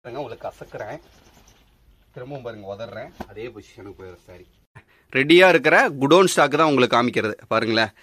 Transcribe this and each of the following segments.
பாருங்க உங்களுக்கு கசக்குறேன் திரும்பவும் பாருங்க உதறேன் அதே பொசிஷனுக்கு போயிடும் சாரி ரெடியா இருக்கிற குடோன் ஸ்டாக் தான் உங்களுக்கு காமிக்கிறது பாருங்களேன்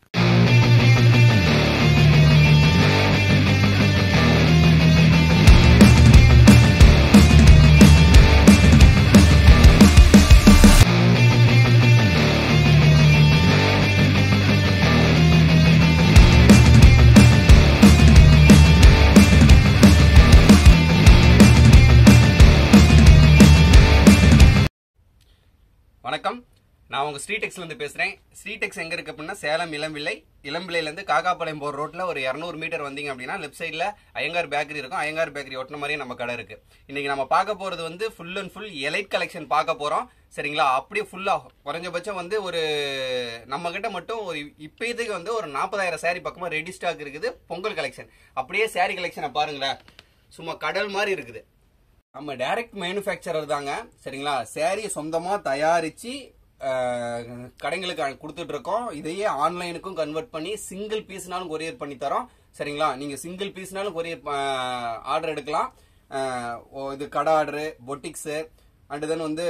வணக்கம் நான் உங்க ஸ்ட்ரீடெக்ஸ்ல இருந்து பேசுறேன் ஸ்ட்ரீடெக்ஸ் எங்க இருக்கு அப்படின்னா சேலம் இளம்பிள்ளை இளம்பிள்ளையில இருந்து காக்காப்பாளையம் போற ரோட்ல ஒரு 200 மீட்டர் வந்தீங்க அப்படின்னா லெஃப்ட் சைடுல ஐயங்கார் பேக்கரி இருக்கும் ஐயங்கார் பேக்கரி ஒட்டின மாதிரியே நம்ம கடை இருக்கு இன்னைக்கு நம்ம பார்க்க போறது வந்து full and full elite collection பார்க்க போறோம் சரிங்களா அப்படியே ஃபுல்லா குறைஞ்சபட்சம் வந்து ஒரு நம்ம கிட்ட மட்டும் ஒரு இப்போதைக்கு வந்து ஒரு நாற்பதாயிரம் saree பக்கமா ரெடி ஸ்டாக் இருக்குது பொங்கல் கலெக்ஷன் அப்படியே saree கலெக்ஷனை பாருங்களேன் சும்மா கடல் மாதிரி இருக்குது நம்ம டைரக்ட் மேனுஃபேக்சரர் தாங்க சரிங்களா சேரீ சொந்தமா தயாரிச்சு அஹ், கடைங்களுக்கு கொடுத்துட்டு இருக்கோம் இதையே ஆன்லைனுக்கும் கன்வெர்ட் பண்ணி சிங்கிள் பீஸ்னாலும் கொரியர் பண்ணி தரோம் சரிங்களா நீங்க சிங்கிள் பீஸ்னாலும் கொரியர் ஆர்டர் எடுக்கலாம் அஹ், ஓ, இது கடை ஆர்டரு பொட்டிக்ஸு அண்ட் தென் வந்து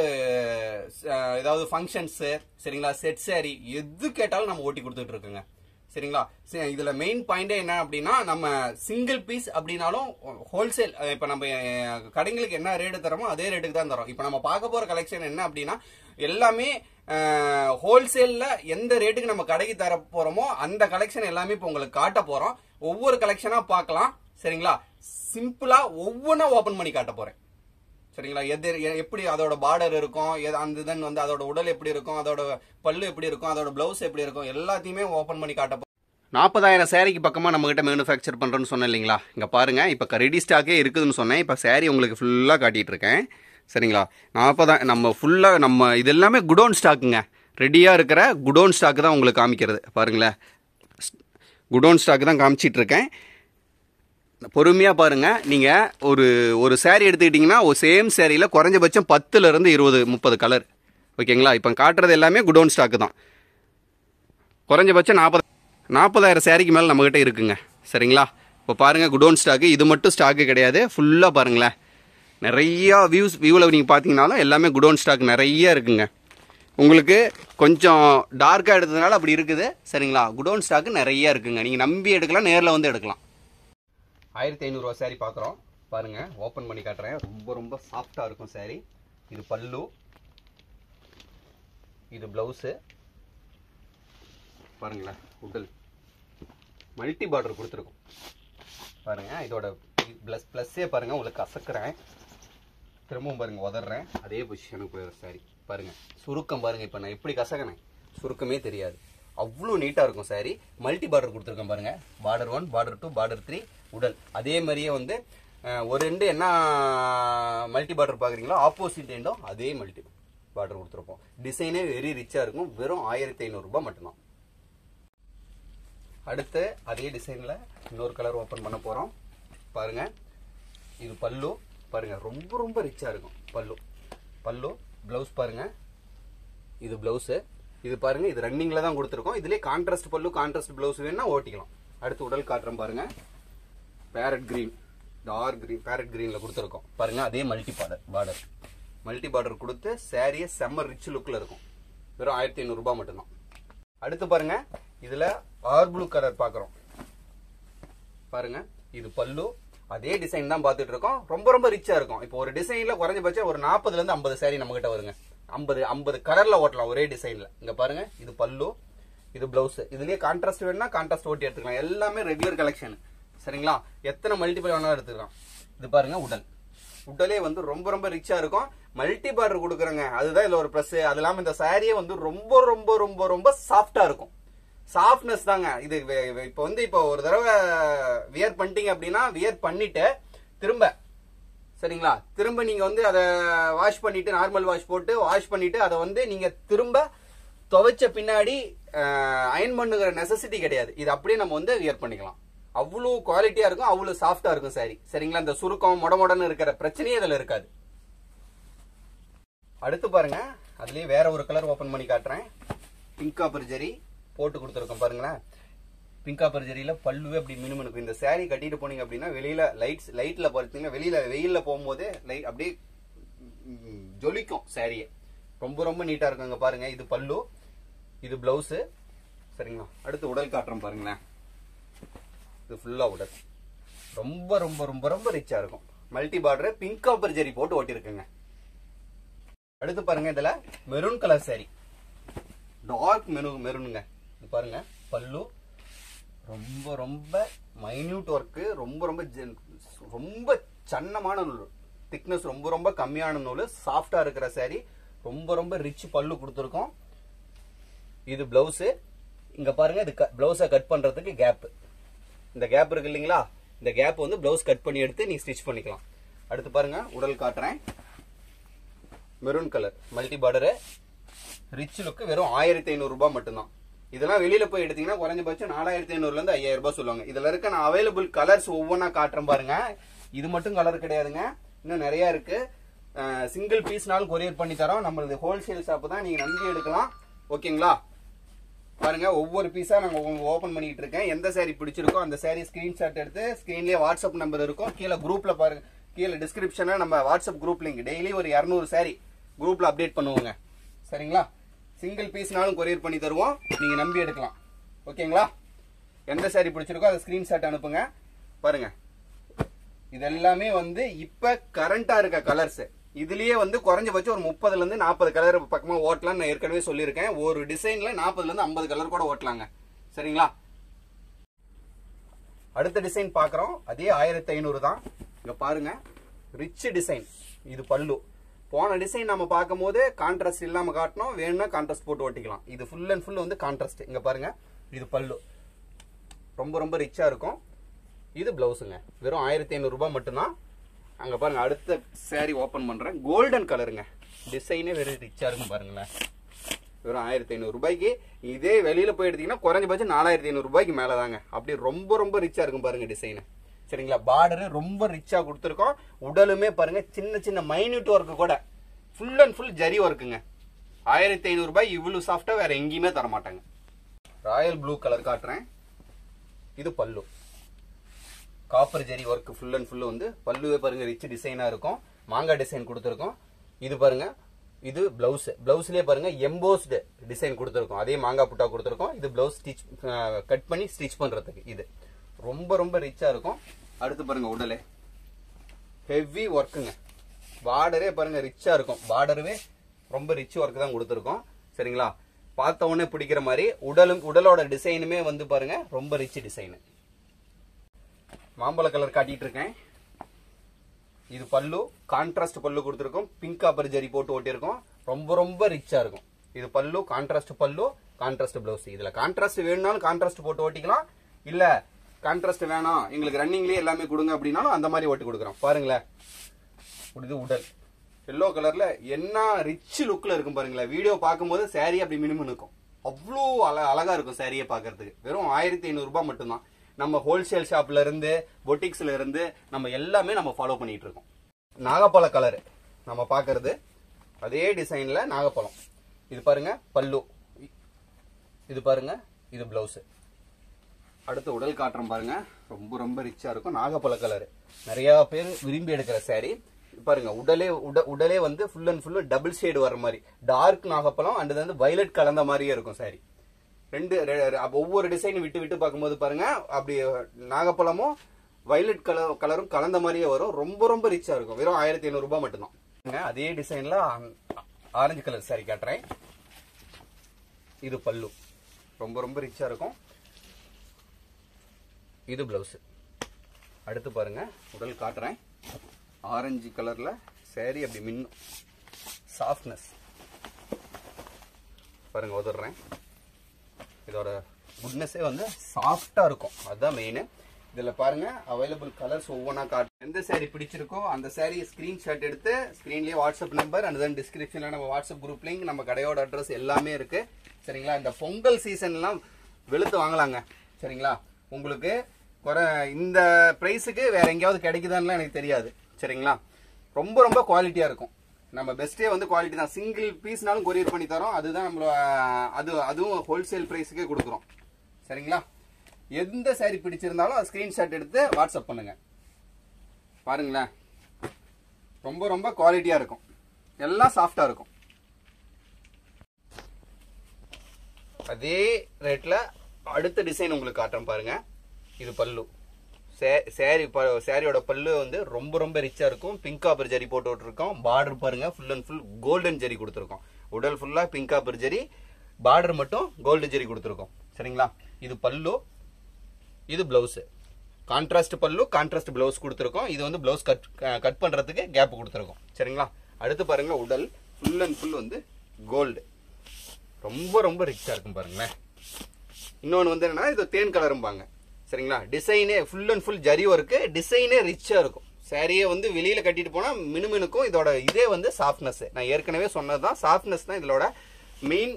அஹ், ஏதாவது ஃபங்க்ஷன்ஸு சரிங்களா செட் saree எது கேட்டாலும் நம்ம ஓட்டி கொடுத்துட்டு இருக்கோங்க சரிங்களா சரி, இதுல மெயின் பாயிண்டே என்ன அப்படின்னா நம்ம சிங்கிள் பீஸ் அப்படின்னாலும் ஹோல்சேல் இப்ப நம்ம அஹ், கடைங்களுக்கு என்ன ரேட்டு தரோமோ அதே ரேட்டுக்கு தான் தரோம் இப்ப நம்ம பார்க்க போற கலெக்ஷன் என்ன அப்படின்னா எல்லாமே ஹோல்சேல்ல எந்த ரேட்டுக்கு நம்ம கடைக்கு தர போறோமோ அந்த கலெக்ஷன் எல்லாமே இப்ப உங்களுக்கு காட்ட போறோம் ஒவ்வொரு கலெக்ஷனா பார்க்கலாம் சரிங்களா சிம்பிளா ஒவ்வொன்றா ஓபன் பண்ணி காட்ட போறேன் சரிங்களா எது எ- எப்படி அதோட பார்டர் இருக்கும் எது- அந்த தென் வந்து அதோட உடல் எப்படி இருக்கும் அதோட பல்லு எப்படி இருக்கும் அதோட பிளவுஸ் எப்படி இருக்கும் எல்லாத்தையுமே ஓபன் பண்ணி காட்ட நாற்பதாயிரம் சேரீக்கு பக்கமாக நம்மகிட்ட மேனுஃபேக்சர் பண்ணுறோன்னு சொன்னேன் இல்லைங்களா இங்கே பாருங்கள் இப்போ ரெடி ஸ்டாக்கே இருக்குதுன்னு சொன்னேன் இப்போ saree உங்களுக்கு ஃபுல்லாக காட்டிகிட்டு இருக்கேன் சரிங்களா நாற்பதாயிரம் நம்ம ஃபுல்லாக நம்ம இது எல்லாமே குடோன் ஸ்டாக்குங்க ரெடியாக இருக்கிற குடோன் ஸ்டாக் தான் உங்களுக்கு காமிக்கிறது பாருங்களேன் குடோன் ஸ்டாக் தான் காமிச்சிட்டு இருக்கேன் பொறுமையாக பாருங்க நீங்கள் ஒரு ஒரு saree எடுத்துக்கிட்டிங்கன்னா ஒரு சேம் சேரீயில் குறைஞ்சபட்சம் பத்துலேருந்து இருபது முப்பது கலர் ஓகேங்களா இப்போ காட்டுறது எல்லாமே குடோன் ஸ்டாக்கு தான் குறைஞ்சபட்சம் நாற்பது நாற்பதாயிரம் சேரீக்கு மேலே நம்மக்கிட்ட இருக்குங்க சரிங்களா இப்போ பாருங்கள் குடோன் ஸ்டாக்கு இது மட்டும் ஸ்டாக்கு கிடையாது ஃபுல்லாக பாருங்களேன் நிறையா வியூஸ் வியூவில் நீங்கள் பார்த்தீங்கனாலும் எல்லாமே குடோன் ஸ்டாக் நிறைய இருக்குங்க உங்களுக்கு கொஞ்சம் டார்க்காக எடுத்ததுனால அப்படி இருக்குது சரிங்களா குடோன் ஸ்டாக்கு நிறைய இருக்குங்க நீங்கள் நம்பி எடுக்கலாம் நேரில் வந்து எடுக்கலாம் ஆயிரத்தி ஐநூறுரூவா saree பார்க்குறோம் பாருங்க ஓப்பன் பண்ணி காட்டுறேன் ரொம்ப ரொம்ப சாஃப்டாக இருக்கும் saree இது பல்லு இது ப்ளவுஸு பாருங்களேன் உடல் மல்டி பார்டர் கொடுத்துருக்கோம் பாருங்க இதோட ப்ளஸ் ப்ளஸ்ஸே பாருங்க உங்களுக்கு கசக்குறேன் திரும்பவும் பாருங்க உதறேன் அதே பொசிஷனுக்கு போயிடும் saree பாருங்க சுருக்கம் பாருங்க இப்போ நான் எப்படி கசக்கினேன் சுருக்கமே தெரியாது அவ்வளோ நீட்டாக இருக்கும் saree மல்டி பார்டர் கொடுத்துருக்கேன் பாருங்க border one border two border three உடல் அதே மாதிரியே வந்து அஹ், ஒரு ரெண்டு என்ன மல்டி பார்டர் பார்க்குறீங்களோ ஆப்போசிட் எண்டும் அதே மல்டி பார்டர் கொடுத்துருப்போம் டிசைனே வெரி ரிச்சாக இருக்கும் வெறும் ஆயிரத்தி ஐநூறுரூபா மட்டும்தான் அடுத்து அதே டிசைனில் இன்னொரு கலர் ஓப்பன் பண்ண போகிறோம் பாருங்க இது பல்லு பாருங்க ரொம்ப ரொம்ப ரிச்சாக இருக்கும் பல்லு பல்லு ப்ளவுஸ் பாருங்க இது ப்ளவுஸு இது பாருங்க இது ரன்னிங்கில் தான் கொடுத்துருக்கோம் இதுலேயே கான்ட்ராஸ்ட் பல்லு கான்ட்ராஸ்ட் ப்ளவுஸ் வேணும்னா ஓட்டிக்கலாம் அடுத்து உடல் காட்டுறேன் பாருங்க parrot green dark green parrot கிரீனில் கொடுத்துருக்கோம் பாருங்க அதே multi border border multi border கொடுத்து சாரியே செம்ம ரிச் லுக்கில் இருக்கும் வெறும் ஆயிரத்தி ஐநூறுரூபா மட்டும்தான் அடுத்து பாருங்க இதுல ஆர் ப்ளூ கலர் பாக்குறோம் பாருங்க இது பல்லு அதே டிசைன் தான் பார்த்துட்டு இருக்கோம் ரொம்ப ரொம்ப ரிச்சா இருக்கும் இப்போ ஒரு டிசைன்ல குறைஞ்சபட்சம் ஒரு நாற்பதுல இருந்து ஐம்பது saree நம்ம கிட்ட வருங்க ஐம்பது ஐம்பது கலர்ல ஓட்டலாம் ஒரே டிசைன்ல இங்க பாருங்க இது பல்லு இது பிளவுஸ் இதுலயே கான்ட்ராஸ்ட் வேணும்னா கான்ட்ராஸ்ட் ஓட்டி எடுத்துக்கலாம் எல்லாமே ரெகுலர் கலெக்ஷன் சரிங்களா எத்தனை மல்டிபிள் வேணாலும் எடுத்துக்கலாம் இது பாருங்க உடல் உடலே வந்து ரொம்ப ரொம்ப ரிச்சா இருக்கும் மல்டி பார்டர் கொடுக்குறேங்க அதுதான் இதுல ஒரு ப்ளஸ் அது இல்லாம இந்த சாரியே வந்து ரொம்ப ரொம்ப ரொம்ப ரொம்ப சாஃப்டா இருக்கும் சாஃப்ட்னஸ் தாங்க இது வே- வே- இப்போ வந்து இப்போ ஒரு தடவை வியர் பண்ணிட்டீங்க அப்படின்னா வியர் பண்ணிட்டு திரும்ப சரிங்களா திரும்ப நீங்க வந்து அதை வாஷ் பண்ணிட்டு நார்மல் வாஷ் போட்டு வாஷ் பண்ணிட்டு அதை வந்து நீங்க திரும்ப துவைச்ச பின்னாடி அயன் பண்ணுகிற நெசசிட்டி கிடையாது இது அப்படியே நம்ம வந்து வியர் பண்ணிக்கலாம் அவ்வளோ குவாலிட்டியா இருக்கும் அவ்வளோ சாஃப்டா இருக்கும் சாரி சரிங்களா இந்த சுருக்கம் மொட மொடன்னு இருக்கிற பிரச்சனையே இதுல இருக்காது அடுத்து பாருங்க அதுலயே வேற ஒரு கலர் ஓபன் பண்ணி காட்டுறேன் பிங்க் காப்பர் ஜெரி போட்டு கொடுத்துருக்கோம் பாருங்களேன் பிங்க் காப்பர் ஜெரியில பல்லுவே அப்படி மினும் இருக்கும் இந்த saree கட்டிட்டு போனீங்க அப்படின்னா வெளியில லைட்ஸ் லைட்ல பார்த்தீங்கன்னா வெளியில வெயில்ல போகும்போது லைட் அப்படியே ம், ஜொலிக்கும் சாரியை ரொம்ப ரொம்ப நீட்டா இருக்கும் இங்க பாருங்க இது பல்லு இது பிளவுஸ் சரிங்களா அடுத்து உடல் காட்டுறோம் பாருங்களேன் இது ஃபுல்லா உடல் ரொம்ப ரொம்ப ரொம்ப ரொம்ப ரிச்சா இருக்கும் multi border pink copper zari போட்டு ஒட்டியிருக்குங்க அடுத்து பாருங்க இதுல மெரூன் கலர் saree டார்க் மெரு மெரூனுங்க இது பாருங்க பல்லு ரொம்ப ரொம்ப மைன்யூட் ஒர்க்கு ரொம்ப ரொம்ப ஜென்- ரொம்ப சன்னமான நூல் திக்னஸ் ரொம்ப ரொம்ப கம்மியான நூல் சாஃப்டா இருக்கிற saree ரொம்ப ரொம்ப ரிச் பல்லு கொடுத்துருக்கோம் இது பிளவுஸ் இங்க பாருங்க இது பிளவுஸை கட் பண்றதுக்கு கேப் இந்த கேப் இருக்கு இல்லைங்களா இந்த கேப் வந்து பிளவுஸ் கட் பண்ணி எடுத்து நீ ஸ்டிச் பண்ணிக்கலாம் அடுத்து பாருங்க உடல் காட்டுறேன் maroon colour multi border rich look வெறும் ஆயிரத்தி ஐநூறு ரூபாய் மட்டும்தான் இதெல்லாம் வெளியில போய் எடுத்தீங்கன்னா குறைஞ்சபட்சம் நாலாயிரத்தி ஐநூறுல இருந்து ஐயாயிரம் ரூபாய் சொல்லுவாங்க இதுல இருக்க நான் அவைலபிள் கலர்ஸ் ஒவ்வொன்றா காட்டுறேன் பாருங்க இது மட்டும் கலர் கிடையாதுங்க இன்னும் நிறைய இருக்கு சிங்கிள் பீஸ்னாலும் கொரியர் பண்ணி தரோம் நம்மளது ஹோல்சேல் ஷாப் தான் நீங்க நம்பி எடுக்கலாம் ஓகேங்களா பாருங்க ஒவ்வொரு பீஸா நாங்க ஓபன் பண்ணிட்டு இருக்கேன் எந்த saree பிடிச்சிருக்கோ அந்த saree ஸ்கிரீன்ஷாட் எடுத்து ஸ்கிரீன்லயே வாட்ஸ்அப் நம்பர் இருக்கும் கீழே குரூப்ல பாருங்க கீழே டிஸ்கிரிப்ஷன்ல நம்ம வாட்ஸ்அப் குரூப் லிங்க் டெய்லி ஒரு 200 saree குரூப்ல அப்டேட் பண்ணுவோங்க சரிங்களா சிங்கிள் பீஸ்னாலும் கொரியர் பண்ணி தருவோம் நீங்க நம்பி எடுக்கலாம் ஓகேங்களா எந்த saree பிடிச்சிருக்கோ அதை ஸ்கிரீன்ஷாட் அனுப்புங்க பாருங்க இது எல்லாமே வந்து இப்ப கரண்டா இருக்க கலர்ஸ் இதுலயே வந்து குறைஞ்சபட்சம் ஒரு முப்பதுல இருந்து நாற்பது கலர் பக்கமா ஓட்டலாம் நான் ஏற்கனவே சொல்லியிருக்கேன் ஒரு டிசைன்ல நாற்பதுல இருந்து ஐம்பது கலர் கூட ஓட்டலாங்க சரிங்களா அடுத்த டிசைன் பாக்குறோம் அதே ஆயிரத்தி ஐநூறு தான் இங்க பாருங்க ரிச் டிசைன் இது பல்லு போன டிசைன் நம்ம பார்க்கும்போது கான்ட்ராஸ்ட் இல்லாம காட்டணும் வேணும்னா கான்ட்ராஸ்ட் போட்டு ஓட்டிக்கலாம் இது ஃபுல் அண்ட் ஃபுல் வந்து கான்ட்ராஸ்ட் இங்க பாருங்க இது பல்லு ரொம்ப ரொம்ப ரிச்சா இருக்கும் இது பிளவுஸுங்க வெறும் ஆயிரத்தி ஐநூறு ரூபாய் மட்டும்தான் அங்க பாருங்க அடுத்த saree ஓபன் பண்றேன் கோல்டன் கலருங்க டிசைனே வெறும் ரிச்சா இருக்கும் பாருங்களேன் வெறும் ஆயிரத்தி ஐநூறு ரூபாய்க்கு இதே வெளியில போய் எடுத்தீங்கன்னா குறைஞ்சபட்சம் நாலாயிரத்தி ஐநூறு ரூபாய்க்கு மேலதாங்க அப்படி ரொம்ப ரொம்ப ரிச்சா இருக்கும் பாருங்க டிசைன் சரிங்களா பார்டரு ரொம்ப ரிச்சா கொடுத்துருக்கோம் உடலுமே பாருங்க சின்ன சின்ன மைன்யூட் ஒர்க்கு கூட ஃபுல் அண்ட் ஃபுல் ஜரி ஒர்க்குங்க ஆயிரத்தி ஐநூறு ரூபாய் இவ்வளவு சாஃப்டா வேற எங்கேயுமே தர மாட்டாங்க ராயல் ப்ளூ கலர் காட்டுறேன் இது பல்லு copper zari work full and full வந்து பல்லுவே பாருங்க ரிச் டிசைனா இருக்கும் மாங்காய் டிசைன் கொடுத்துருக்கோம் இது பாருங்க இது பிளவுஸ் பிளவுஸ்லயே பாருங்க எம்போஸ்டு டிசைன் கொடுத்துருக்கோம் அதே மாங்காய் புட்டா கொடுத்துருக்கோம் இது பிளவுஸ் ஸ்டிச் கட் பண்ணி ஸ்டிச் பண்றதுக்கு இது ரொம்ப ரொம்ப ரிச்சா இருக்கும் அடுத்து பாருங்க உடலே ஹெவி ஒர்க்குங்க பார்டரே பாருங்க ரிச்சா இருக்கும் பார்டருவே ரொம்ப ரிச் ஒர்க் தான் கொடுத்துருக்கோம் சரிங்களா பார்த்த உடனே பிடிக்கிற மாதிரி உடலும் உடலோட டிசைனுமே வந்து பாருங்க ரொம்ப ரிச் டிசைனு மாம்பழ கலர் காட்டிட்டு இருக்கேன் இது பல்லு கான்ட்ராஸ்ட் பல்லு கொடுத்துருக்கோம் பிங்க் காப்பர் ஜரி போட்டு ஓட்டியிருக்கோம் ரொம்ப ரொம்ப ரிச்சா இருக்கும் இது பல்லு கான்ட்ராஸ்ட் பல்லு கான்ட்ராஸ்ட் பிளவுஸ் இதுல கான்ட்ராஸ்ட் வேணும்னாலும் கான்ட்ராஸ்ட் போட்டு ஓட்டிக்கலாம் இல்ல கான்ட்ராஸ்ட் வேணாம் எங்களுக்கு ரன்னிங்லயே எல்லாமே கொடுங்க அப்படின்னாலும் அந்த மாதிரி ஓட்டி கொடுக்குறோம் பாருங்களேன் இது உடல் எல்லோ கலர்ல என்ன ரிச் லுக்ல இருக்கும் பாருங்களேன் வீடியோ பார்க்கும்போது saree அப்படி மினிமம் இருக்கும் அவ்வளோ அழ அழகா இருக்கும் சாரியை பார்க்கிறதுக்கு வெறும் ஆயிரத்தி ஐநூறு ரூபாய் மட்டும்தான் நம்ம ஹோல்சேல் ஷாப்ல இருந்து பொட்டிக்ஸ்ல இருந்து நம்ம எல்லாமே நம்ம ஃபாலோ பண்ணிட்டு இருக்கோம் நாகப்பழ கலர் நம்ம பார்க்கிறது அதே டிசைன்ல நாகப்பழம் இது பாருங்க பல்லு இது பாருங்க இது பிளவுஸ் அடுத்து உடல் காட்டுறோம் பாருங்க ரொம்ப ரொம்ப ரிச்சா இருக்கும் நாகப்பழ கலர் நிறைய பேர் விரும்பி எடுக்கிற saree பாருங்க உடலே உட உடலே வந்து full and full double shade வர மாதிரி டார்க் நாகப்பழம் அண்ட் வந்து வயலட் கலந்த மாதிரியே இருக்கும் saree ரெண்டு ரெ- ரெ- அப்ப ஒவ்வொரு டிசைன் விட்டு விட்டு பார்க்கும்போது பாருங்க அப்படி நாகப்பழமும் வயலட் கலர் கலரும் கலந்த மாதிரியே வரும் ரொம்ப ரொம்ப ரிச்சா இருக்கும் வெறும் ஆயிரத்தி ஐநூறு ரூபாய் மட்டும்தான் பாருங்க, அதே டிசைன்ல ஆரஞ்சு கலர் saree காட்டுறேன் இது பல்லு ரொம்ப ரொம்ப ரிச்சா இருக்கும் இது பிளவுஸ் அடுத்து பாருங்க உடல் காட்டுறேன் ஆரஞ்சு கலர்ல saree அப்படி மின்னும் சாஃப்ட்னஸ் பாருங்க உதறேன் இதோட குட்னஸே வந்து சாஃப்டா இருக்கும் அதுதான் மெயின் இதுல பாருங்க அவைலபிள் கலர்ஸ் ஒவ்வொன்றா காட்டு எந்த saree பிடிச்சிருக்கோ அந்த saree ஸ்கிரீன்ஷாட் எடுத்து ஸ்கிரீன்லயே வாட்ஸ்அப் நம்பர் அண்ட் தென் டிஸ்கிரிப்ஷன்ல நம்ம வாட்ஸ்அப் குரூப் லிங்க் நம்ம கடையோட அட்ரஸ் எல்லாமே இருக்கு சரிங்களா இந்த பொங்கல் சீசன்லாம் வெளுத்து வாங்கலாங்க சரிங்களா உங்களுக்கு குறை இந்த பிரைஸுக்கு வேற எங்கேயாவது கிடைக்குதான்லாம் எனக்கு தெரியாது சரிங்களா ரொம்ப ரொம்ப குவாலிட்டியா இருக்கும் நம்ம பெஸ்ட்டே வந்து குவாலிட்டி தான் சிங்கிள் பீஸ்னாலும் கொரியர் பண்ணி தரோம் அதுதான் நம்மள அது அதுவும் ஹோல்சேல் பிரைஸுக்கே கொடுக்குறோம் சரிங்களா எந்த saree பிடிச்சிருந்தாலும் அது ஸ்கிரீன்ஷாட் எடுத்து வாட்ஸ்அப் பண்ணுங்க பாருங்களேன் ரொம்ப ரொம்ப குவாலிட்டியா இருக்கும் எல்லாம் சாஃப்டா இருக்கும் அதே ரேட்ல அடுத்த டிசைன் உங்களுக்கு காட்டுறேன் பாருங்க இது பல்லு சேரி சேரியோட பல்லு வந்து ரொம்ப ரொம்ப ரிச்சா இருக்கும் பிங்க் காப்பர் ஜரி போட்டு விட்டுருக்கோம் பார்டர் பாருங்க full and full golden zari கொடுத்துருக்கோம் உடல் ஃபுல்லா பிங்க் காப்பர் ஜரி பார்டர் மட்டும் கோல்டு ஜரி கொடுத்துருக்கோம் சரிங்களா இது பல்லு இது பிளவுஸ் கான்ட்ராஸ்ட் பல்லு கான்ட்ராஸ்ட் பிளவுஸ் கொடுத்துருக்கோம் இது வந்து பிளவுஸ் கட் கட் பண்றதுக்கு கேப் கொடுத்துருக்கோம் சரிங்களா அடுத்து பாருங்க உடல் ஃபுல் அண்ட் ஃபுல் வந்து கோல்டு ரொம்ப ரொம்ப ரிச்சா இருக்கும் பாருங்களேன் இன்னொன்று வந்து என்னன்னா இது தேன் கலரும்பாங்க சரிங்களா டிசைனே full and full zari work டிசைனே ரிச்சா இருக்கும் சாரியை வந்து வெளியில கட்டிட்டு போனா மினுமினுக்கும் இதோட இதே வந்து சாஃப்ட்னஸ் நான் ஏற்கனவே சொன்னதுதான் சாஃப்ட்னஸ் தான் இதோட மெயின்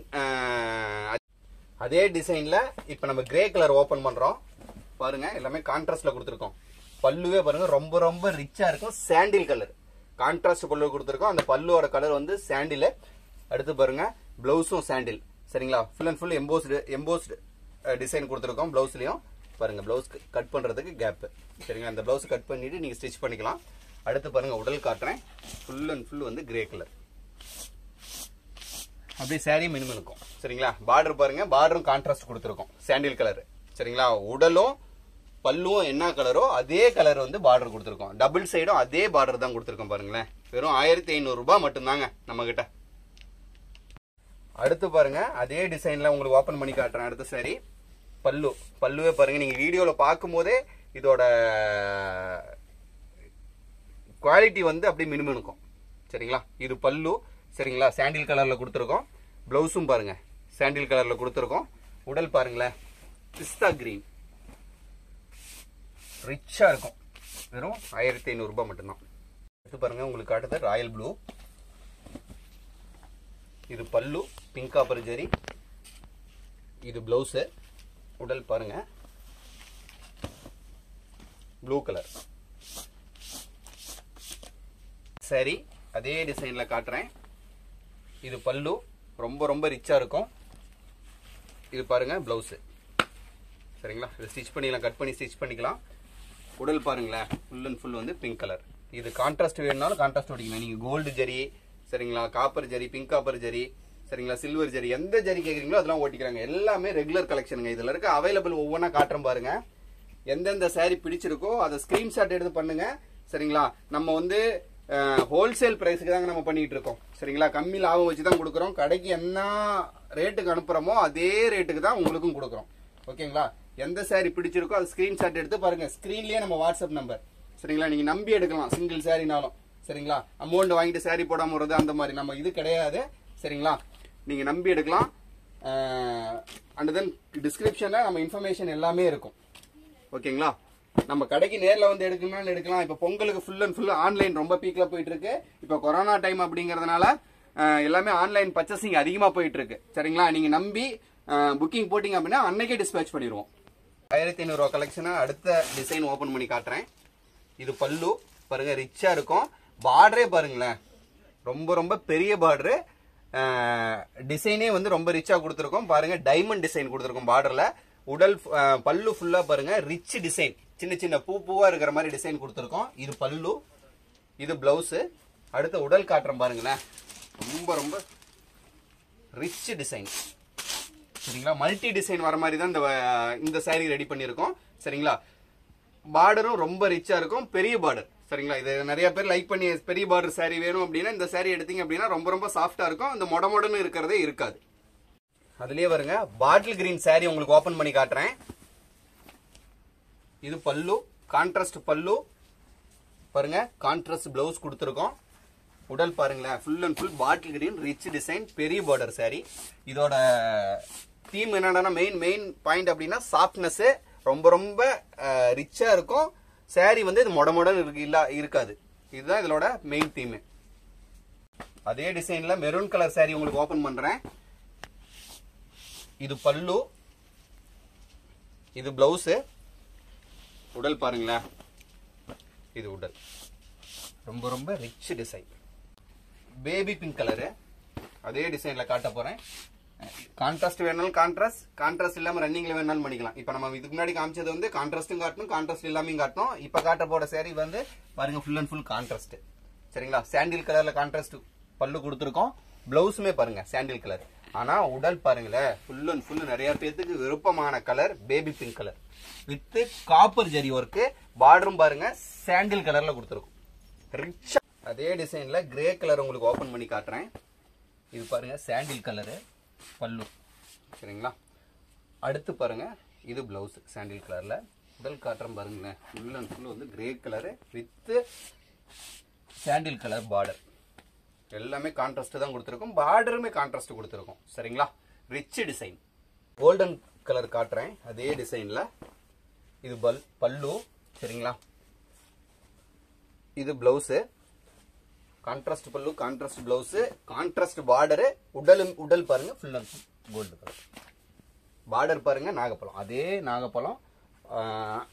அதே டிசைன்ல இப்போ நம்ம கிரே கலர் ஓபன் பண்றோம் பாருங்க எல்லாமே கான்ட்ராஸ்ட்ல கொடுத்துருக்கோம் பல்லுவே பாருங்க ரொம்ப ரொம்ப ரிச்சா இருக்கும் சாண்டில் கலர் கான்ட்ராஸ்ட் பல்லு கொடுத்துருக்கோம் அந்த பல்லுவோட கலர் வந்து சாண்டில் அடுத்து பாருங்க பிளவுஸும் சாண்டில் சரிங்களா full and full embossed embossed design கொடுத்துருக்கோம் பிளவுஸ்லயும் பாருங்க பிளவுஸ் கட் பண்றதுக்கு கேப் சரிங்களா அந்த பிளவுஸ் கட் பண்ணிட்டு நீங்க ஸ்டிச் பண்ணிக்கலாம் அடுத்து பாருங்க உடல் காட்டுறேன் ஃபுல் அண்ட் ஃபுல் வந்து கிரே கலர் அப்படியே சாரி மினிமம் இருக்கும் சரிங்களா பார்டர் பாருங்க பார்டரும் கான்ட்ராஸ்ட் கொடுத்துருக்கோம் சாண்டில் கலர் சரிங்களா உடலும் பல்லுவும் என்ன கலரோ அதே கலர் வந்து பார்டர் கொடுத்துருக்கோம் டபுள் சைடும் அதே பார்டர் தான் கொடுத்துருக்கோம் பாருங்களேன் வெறும் ஆயிரத்தி ஐநூறு ரூபாய் மட்டும்தாங்க நம்ம கிட்ட அடுத்து பாருங்க அதே டிசைன்ல உங்களுக்கு ஓபன் பண்ணி காட்டுறேன் அடுத்த சாரி பல்லு பல்லுவே பாருங்க நீங்க வீடியோல பார்க்கும் போதே இதோட குவாலிட்டி வந்து அப்படியே மினிமம் இருக்கும் சரிங்களா இது பல்லு சரிங்களா சாண்டில் கலர்ல கொடுத்துருக்கோம் பிளவுஸும் பாருங்க சாண்டில் கலர்ல கொடுத்துருக்கோம் உடல் பாருங்களேன் பிஸ்தா கிரீன் ரிச்சா இருக்கும் வெறும் ஆயிரத்தி ஐநூறு ரூபாய் மட்டும்தான் அடுத்து பாருங்க உங்களுக்கு காட்டுது ராயல் ப்ளூ இது பல்லு பிங்க் காப்பர் ஜெரி இது பிளவுஸ் உடல் பாருங்க ப்ளூ கலர் சரி அதே டிசைன்ல காட்டுறேன் இது பல்லு ரொம்ப ரொம்ப ரிச்சா இருக்கும் இது பாருங்க பிளவுஸ் சரிங்களா இது ஸ்டிச் பண்ணிக்கலாம் கட் பண்ணி ஸ்டிச் பண்ணிக்கலாம் உடல் பாருங்களேன் ஃபுல் அண்ட் ஃபுல் வந்து பிங்க் கலர் இது கான்ட்ராஸ்ட் வேணும்னாலும் கான்ட்ராஸ்ட் ஓடிக்கலாம் நீங்க கோல்டு ஜரி சரிங்களா copper zari pink copper zari சரிங்களா சில்வர் ஜரி எந்த ஜரி கேக்குறீங்களோ அதெல்லாம் ஓட்டிக்கிறாங்க எல்லாமே ரெகுலர் கலெக்ஷனுங்க இதுல இருக்க அவைலபிள் ஒவ்வொன்றா காட்டுறேன் பாருங்க எந்தெந்த saree பிடிச்சிருக்கோ அதை ஸ்கிரீன்ஷாட் எடுத்து பண்ணுங்க சரிங்களா நம்ம வந்து ஹோல்சேல் பிரைஸ்க்கு தாங்க நம்ம பண்ணிட்டு இருக்கோம் சரிங்களா கம்மி லாபம் வச்சு தான் கொடுக்குறோம் கடைக்கு என்ன ரேட்டுக்கு அனுப்புறோமோ அதே ரேட்டுக்கு தான் உங்களுக்கும் கொடுக்குறோம் ஓகேங்களா எந்த saree பிடிச்சிருக்கோ அது ஸ்கிரீன்ஷாட் எடுத்து பாருங்க ஸ்கிரீன்லயே நம்ம வாட்ஸ்அப் நம்பர் சரிங்களா நீங்க நம்பி எடுக்கலாம் சிங்கிள் சாரினாலும் சரிங்களா அமௌண்ட் வாங்கிட்டு saree போடாம வருது அந்த மாதிரி நம்ம இது கிடையாது சரிங்களா நீங்க நம்பி எடுக்கலாம் அண்ட் தென் டிஸ்கிரிப்ஷன்ல நம்ம இன்ஃபர்மேஷன் எல்லாமே இருக்கும் ஓகேங்களா நம்ம கடைக்கு நேர்ல வந்து எடுக்கணும்னாலும் எடுக்கலாம் இப்ப பொங்கலுக்கு ஃபுல் அண்ட் ஃபுல் ஆன்லைன் ரொம்ப பீக்ல போயிட்டு இருக்கு இப்ப கொரோனா டைம் அப்படிங்கறதுனால அஹ், எல்லாமே ஆன்லைன் பர்ச்சேசிங் அதிகமா போயிட்டு இருக்கு சரிங்களா நீங்க நம்பி புக்கிங் போட்டீங்க அப்படின்னா அன்னைக்கே டிஸ்பேச் பண்ணிடுவோம் ஆயிரத்தி ஐநூறு ரூபா கலெக்ஷனா அடுத்த டிசைன் ஓபன் பண்ணி காட்டுறேன் இது பல்லு பாருங்க ரிச்சா இருக்கும் பார்டரே பாருங்களேன் ரொம்ப ரொம்ப பெரிய பார்டரு டிசைனே வந்து ரொம்ப ரிச்சா கொடுத்துருக்கோம் பாருங்க டைமண்ட் டிசைன் கொடுத்துருக்கோம் பார்டர்ல உடல் அஹ், பல்லு ஃபுல்லா பாருங்க ரிச் டிசைன் சின்ன சின்ன பூ பூவா இருக்கிற மாதிரி டிசைன் கொடுத்துருக்கோம் இது பல்லு இது பிளவுஸ் அடுத்த உடல் காட்டுறேன் பாருங்களேன் ரொம்ப ரொம்ப ரிச் டிசைன் சரிங்களா மல்டி டிசைன் வர மாதிரி தான் இந்த அஹ், இந்த saree ரெடி பண்ணியிருக்கோம் சரிங்களா பார்டரும் ரொம்ப ரிச்சா இருக்கும் பெரிய பார்டர் சரிங்களா இது நிறைய பேர் லைக் பண்ணி பெரிய பார்டர் saree வேணும் அப்படின்னா இந்த saree எடுத்தீங்க அப்படின்னா ரொம்ப ரொம்ப சாஃப்டா இருக்கும் இந்த மொட மொடன்னு இருக்கிறதே இருக்காது அதுலயே வருங்க பாட்டில் கிரீன் saree உங்களுக்கு ஓபன் பண்ணி காட்டுறேன் இது பல்லு கான்ட்ராஸ்ட் பல்லு பாருங்க கான்ட்ராஸ்ட் பிளவுஸ் கொடுத்துருக்கோம் உடல் பாருங்களேன் full and full bottle green rich design பெரிய பார்டர் saree இதோட தீம் என்னன்னா மெயின் மெயின் பாயிண்ட் அப்படின்னா சாஃப்ட்னஸ் ரொம்ப ரொம்ப ரிச்சா இருக்கும் saree வந்து இது மொட மொடன்னு இருக்கு இல்ல இருக்காது இதுதான் இதோட மெயின் தீம் அதே டிசைன்ல மெரூன் கலர் saree உங்களுக்கு ஓபன் பண்றேன் இது பல்லு இது பிளவுஸ் உடல் பாருங்களேன் இது உடல் ரொம்ப ரொம்ப rich design baby pink colour அதே டிசைன்ல காட்ட போறேன் கான்ட்ராஸ்ட் வேணாலும் கான்ட்ராஸ்ட் கான்ட்ராஸ்ட் இல்லாம ரன்னிங்ல வேணாலும் பண்ணிக்கலாம் இப்போ நம்ம இதுக்கு முன்னாடி காமிச்சது வந்து கான்ட்ராஸ்டும் காட்டணும் கான்ட்ராஸ்ட் இல்லாமையும் காட்டணும் இப்போ காட்ட போட சேரீ வந்து பாருங்க ஃபுல் அண்ட் ஃபுல் கான்ட்ராஸ்ட் சரிங்களா சாண்டில் கலர்ல கான்ட்ராஸ்ட் பல்லு கொடுத்துருக்கோம் பிளவுஸுமே பாருங்க சாண்டில் கலர் ஆனா உடல் பாருங்களேன் ஃபுல் அண்ட் ஃபுல் நிறைய பேர்த்துக்கு விருப்பமான colour baby pink colour with copper zari work பார்டரும் பாருங்க சாண்டில் கலர்ல கொடுத்துருக்கோம் ரிச்சா அதே டிசைன்ல கிரே கலர் உங்களுக்கு ஓபன் பண்ணி காட்டுறேன் இது பாருங்க சாண்டில் கலரு பல்லு சரிங்களா அடுத்து பாருங்க இது பிளவுஸ் சாண்டில் கலர்ல முதல் காட்டுறேன் பாருங்களேன் ஃபுல் அண்ட் ஃபுல் வந்து grey colour with sandal colour border எல்லாமே கான்ட்ராஸ்ட் தான் கொடுத்துருக்கோம் பார்டருமே கான்ட்ராஸ்ட் கொடுத்துருக்கோம் சரிங்களா ரிச் டிசைன் கோல்டன் கலர் காட்டுறேன் அதே டிசைன்ல இது பல் பல்லு சரிங்களா இது பிளவுஸு கான்ட்ராஸ்ட் பல்லு கான்ட்ராஸ்ட் பிளவுஸ் கான்ட்ராஸ்ட் பார்டரு உடல் உடல் பாருங்க full and full gold colour border பாருங்க நாகப்பழம் அதே நாகப்பழம் ஆஹ்,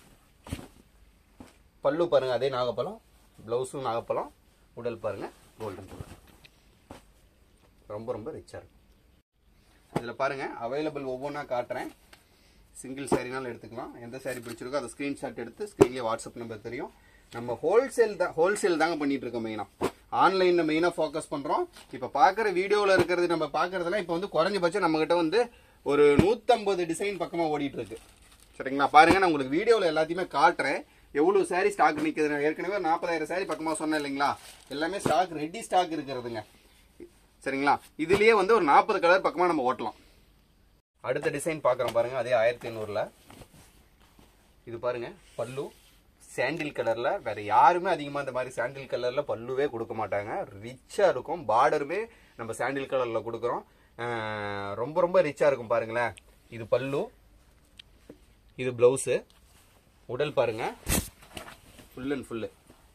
பல்லு பாருங்க அதே நாகப்பழம் பிளவுஸும் நாகப்பழம் உடல் பாருங்க கோல்டன் கலர் ரொம்ப ரொம்ப ரிச்சா இருக்கும் இதில் பாருங்க அவைலபிள் ஒவ்வொன்றா காட்டுறேன் சிங்கிள் சாரினாலும் எடுத்துக்கலாம் எந்த சாரி பிடிச்சிருக்கோ அதை ஸ்க்ரீன்ஷாட் எடுத்து ஸ்க்ரீன்லேயே வாட்ஸ்அப் நம்பர் தெரியும் நம்ம ஹோல்சேல் தான் ஹோல்சேல் தாங்க பண்ணிட்டு இருக்கோம் மெயினாக ஆன்லைனில் மெயினாக ஃபோக்கஸ் பண்ணுறோம் இப்போ பார்க்குற வீடியோவில் இருக்கிறது நம்ம பார்க்குறதுலாம் இப்போ வந்து குறைஞ்சபட்சம் நம்மகிட்ட வந்து ஒரு நூற்றம்பது டிசைன் பக்கமாக ஓடிட்டு இருக்கு சரிங்களா பாருங்க நான் உங்களுக்கு வீடியோவில் எல்லாத்தையுமே காட்டுறேன் எவ்வளோ சாரி ஸ்டாக் நிற்குது நான் ஏற்கனவே ஒரு நாற்பதாயிரம் சாரி பக்கமாக சொன்னேன் இல்லைங்களா எல்லாமே ஸ்டாக் ரெடி ஸ்டாக் இருக்கிறதுங்க சரிங்களா இதுலயே வந்து ஒரு நாற்பது கலர் பக்கமாக நம்ம ஓட்டலாம் அடுத்த டிசைன் பார்க்குறோம் பாருங்க அதே ஆயிரத்தி ஐநூறுல இது பாருங்க பல்லு சாண்டில் கலர்ல வேற யாருமே அதிகமா இந்த மாதிரி சாண்டில் கலர்ல பல்லுவே கொடுக்க மாட்டாங்க ரிச்சா இருக்கும் பார்டருமே நம்ம சாண்டில் கலர்ல கொடுக்குறோம் அஹ் ரொம்ப ரொம்ப ரிச்சா இருக்கும் பாருங்களேன் இது பல்லு இது பிளவுஸு உடல் பாருங்க full and full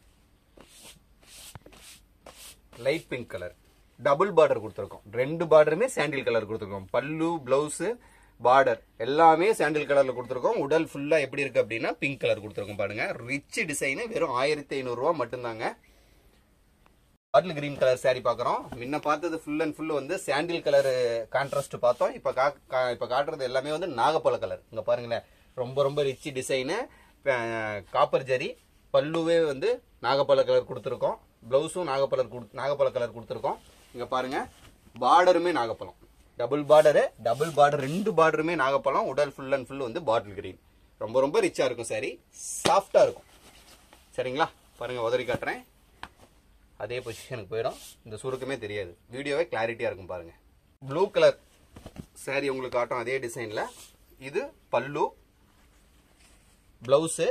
light pink colour double border கொடுத்துருக்கோம் ரெண்டு பார்டருமே சாண்டில் கலர் கொடுத்துருக்கோம் பல்லு பிளவுஸ் பார்டர் எல்லாமே சாண்டில் கலர்ல கொடுத்துருக்கோம் உடல் ஃபுல்லா எப்படி இருக்கு அப்படின்னா பிங்க் கலர் கொடுத்துருக்கோம் பாருங்க ரிச் டிசைன் வெறும் ஆயிரத்தி ஐநூறுரூவா மட்டும்தாங்க பாட்டில் கிரீன் கலர் saree பார்க்குறோம் முன்ன பார்த்தது ஃபுல் அண்ட் ஃபுல் வந்து சாண்டில் கலர் கான்ட்ராஸ்ட் பார்த்தோம் இப்போ கா கா- இப்போ காட்டுறது எல்லாமே வந்து நாகப்பழ கலர் இங்கே பாருங்களேன் ரொம்ப ரொம்ப ரிச் டிசைனு காப்பர் ஜரி பல்லுவே வந்து நாகப்பழ கலர் கொடுத்துருக்கோம் ப்ளவுஸும் நாகப்பழ கொடு நாகப்பழ கலர் கொடுத்துருக்கோம் இங்கே பாருங்க பார்டருமே நாகப்பழம் டபுள் பார்டரு டபுள் பார்டர் ரெண்டு பார்டருமே நாகப்பழம் உடல் ஃபுல் அண்ட் ஃபுல் வந்து பாட்டில் கிரீன் ரொம்ப ரொம்ப ரிச்சாக இருக்கும் saree சாஃப்டாக இருக்கும் சரிங்களா பாருங்க உதறி காட்டுறேன் அதே பொசிஷனுக்கு போயிடும் இந்த சுருக்கமே தெரியாது வீடியோவே கிளாரிட்டியாக இருக்கும் பாருங்க ப்ளூ கலர் saree உங்களுக்கு காட்டும் அதே டிசைனில் இது பல்லு ப்ளவுஸு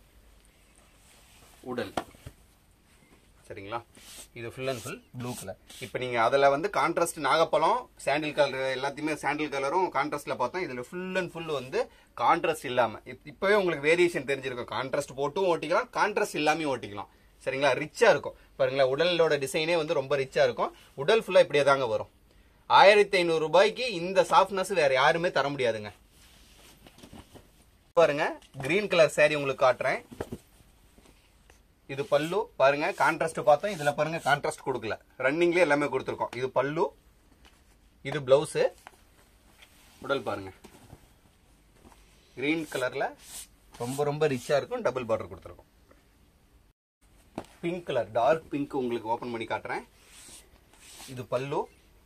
உடல் சரிங்களா இது full and full blue colour இப்போ நீங்கள் அதில் வந்து கான்ட்ராஸ்ட் நாகப்பழம் சாண்டில் கலர் எல்லாத்தையுமே சாண்டில் கலரும் கான்ட்ராஸ்டில் பார்த்தோம் இதில் ஃபுல் அண்ட் ஃபுல் வந்து கான்ட்ராஸ்ட் இல்லாமல் இப்போவே உங்களுக்கு வேரியேஷன் தெரிஞ்சிருக்கும் கான்ட்ராஸ்ட் போட்டும் ஓட்டிக்கலாம் கான்ட்ராஸ்ட் இல்லாமையும் ஓட்டிக்கலாம் சரிங்களா ரிச்சாக இருக்கும் பாருங்களேன் உடலோட டிசைனே வந்து ரொம்ப ரிச்சாக இருக்கும் உடல் ஃபுல்லாக இப்படியே தாங்க வரும் ஆயிரத்தி ஐநூறு ரூபாய்க்கு இந்த சாஃப்ட்னஸ் வேற யாருமே தர முடியாதுங்க பாருங்க கிரீன் கலர் saree உங்களுக்கு காட்டுறேன் இது பல்லு பாருங்க கான்ட்ராஸ்ட் பார்த்தோம் இதுல பாருங்க கான்ட்ராஸ்ட் கொடுக்கல ரன்னிங்லேயே எல்லாமே கொடுத்துருக்கோம் இது பல்லு இது பிளவுஸு உடல் பாருங்க கிரீன் கலர்ல ரொம்ப ரொம்ப ரிச்சா இருக்கும் டபுள் பார்டர் கொடுத்துருக்கோம் பிங்க் கலர் டார்க் பிங்க் உங்களுக்கு ஓபன் பண்ணி காட்டுறேன் இது பல்லு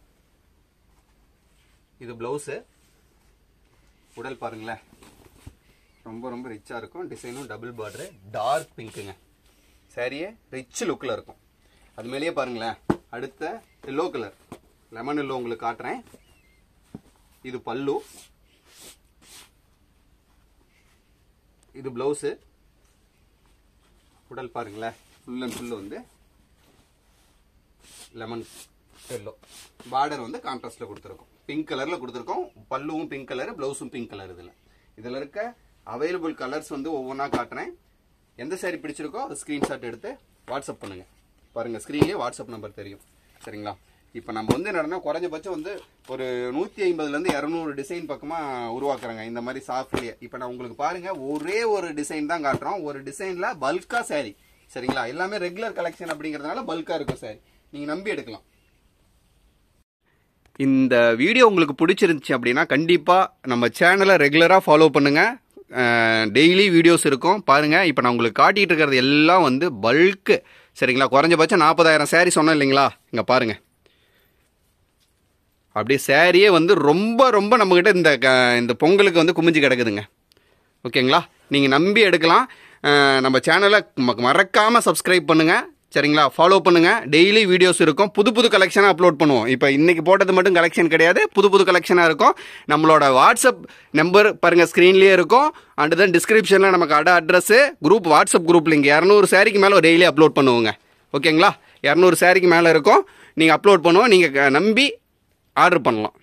இது பிளவுஸு உடல் பாருங்களேன் ரொம்ப ரொம்ப ரிச்சாக இருக்கும் டிசைனும் டபுள் பார்டரு டார்க் பிங்க்குங்க சாரியே ரிச் லுக்கில் இருக்கும் அது மேலேயே பாருங்களேன் அடுத்த எல்லோ கலர் லெமன் எல்லோ உங்களுக்கு காட்டுறேன் இது பல்லு இது பிளவுஸு உடல் பாருங்களேன் ஃபுல் அண்ட் ஃபுல் வந்து லெமன் எல்லோ பார்டர் வந்து கான்ட்ராஸ்ட்ல கொடுத்துருக்கோம் பிங்க் கலர்ல கொடுத்துருக்கோம் பல்லுவும் பிங்க் கலர் பிளவுஸும் பிங்க் கலர் இதுல இதுல இருக்க அவைலபிள் கலர்ஸ் வந்து ஒவ்வொன்றா காட்டுறேன் எந்த saree பிடிச்சிருக்கோ அதை ஸ்கிரீன்ஷாட் எடுத்து வாட்ஸ்அப் பண்ணுங்க பாருங்க ஸ்க்ரீன்லேயே வாட்ஸ்அப் நம்பர் தெரியும் சரிங்களா இப்போ நம்ம வந்து என்னன்னா குறைஞ்சபட்சம் வந்து ஒரு நூற்றி ஐம்பதுலேருந்து இரநூறு டிசைன் பக்கமாக உருவாக்குறாங்க இந்த மாதிரி சாஃப்ட்லேயே இப்போ நான் உங்களுக்கு பாருங்க ஒரே ஒரு டிசைன் தான் காட்டுறோம் ஒரு டிசைனில் பல்கா saree சரிங்களா எல்லாமே ரெகுலர் கலெக்ஷன் அப்படிங்கிறதுனால பல்கா இருக்கும் saree நீங்கள் நம்பி எடுக்கலாம் இந்த வீடியோ உங்களுக்கு பிடிச்சிருந்துச்சு அப்படின்னா கண்டிப்பாக நம்ம சேனலை ரெகுலராக ஃபாலோ பண்ணுங்கள் டெய்லி வீடியோஸ் இருக்கும் பாருங்கள் இப்போ நான் உங்களுக்கு காட்டிகிட்டு இருக்கிறது எல்லாம் வந்து பல்க்கு சரிங்களா குறைஞ்சபட்சம் நாற்பதாயிரம் saree சொன்னேன் இல்லைங்களா இங்கே பாருங்கள் அப்படியே சேரீயே வந்து ரொம்ப ரொம்ப நம்மக்கிட்ட இந்த க- இந்த பொங்கலுக்கு வந்து குமிஞ்சு கிடக்குதுங்க ஓகேங்களா நீங்கள் நம்பி எடுக்கலாம் அஹ் நம்ம சேனலை மறக்காமல் சப்ஸ்கிரைப் பண்ணுங்கள் சரிங்களா ஃபாலோ பண்ணுங்கள் டெய்லி வீடியோஸ் இருக்கும் புது புது கலெக்ஷனாக அப்லோட் பண்ணுவோம் இப்போ இன்றைக்கி போட்டது மட்டும் கலெக்ஷன் கிடையாது புது புது கலெக்ஷனாக இருக்கும் நம்மளோட வாட்ஸ்அப் நம்பர் பாருங்கள் ஸ்க்ரீன்லேயே இருக்கும் அண்ட் தென் டிஸ்கிரிப்ஷனில் நமக்கு அட address group WhatsApp group link இரநூறு சாரிக்கு மேலே டெய்லி அப்லோட் பண்ணுவோங்க ஓகேங்களா இரநூறு சாரிக்கு மேலே இருக்கும் நீங்கள் அப்லோட் பண்ணுவோம் நீங்கள் நம்பி ஆர்டர் பண்ணலாம்